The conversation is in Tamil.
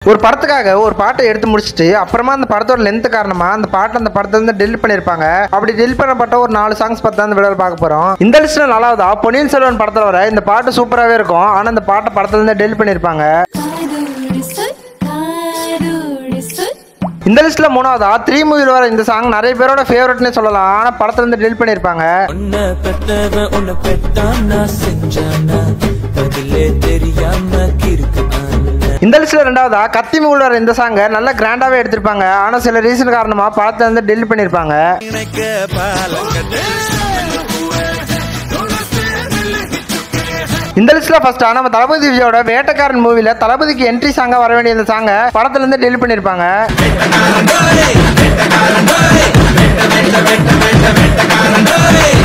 ஒரு படத்துக்காக ஒரு பாட்டை எடுத்து முடிச்சுட்டு அப்புறமா அந்த படத்தோட லென்த் காரணமா அந்த பாட்டை அந்த படத்துல இருந்து டெலிட் பண்ணிருப்பாங்க அப்படி டெலிட் பண்ணப்பட்ட ஒரு நாலு சாங்ஸ் பத்தி தான் இந்த வீடியோவில் பார்க்க போறோம் இந்த லிஸ்ட்ல நாலாவதா பொன்னியின் செல்வன் படத்துல வர இந்த பாட்டு சூப்பராகவே இருக்கும் ஆனா இந்த பாட்டை படத்துல இருந்து டெலிட் பண்ணிருப்பாங்க காதோடு சொல் காதோடு சொல் இந்த லிஸ்ட்ல மூணாவதா த்ரீ மூவில வர இந்த சாங் நிறைய பேரோட ஃபேவரட்னு சொல்லலாம் ஆனா படத்துல இருந்து டெலிட் பண்ணிருப்பாங்க உன்னை பெத்தவன் உன்னை பெத்தான் நான் செஞ்சானா பதிலே தெரியாம கிறுக்கு அண்ணன் இந்த லிஸ்ட்ல ரெண்டாவதா கத்தி மூவில வர இந்த சாங்க நல்ல கிராண்டாவே எடுத்திருப்பாங்க ஆனா சில ரீசன் காரணமா படத்துல இருந்து டெலிட் பண்ணிருப்பாங்க நினைக்க பாலங்கட்டு இந்த லிஸ்ட்ல ஃபர்ஸ்ட் நம்ம தளபதி விஜயோட வேட்டக்காரன் மூவில தளபதிக்கு என்ட்ரி சாங்கா வர வேண்டிய இந்த சாங்க படத்துல இருந்து டெலிட் பண்ணிருப்பாங்க வெட்டக்காரன் டோய், வெட்டக்காரன் டோய், வெட்ட வெட்ட வெட்ட வெட்ட வெட்டக்காரன் டோய்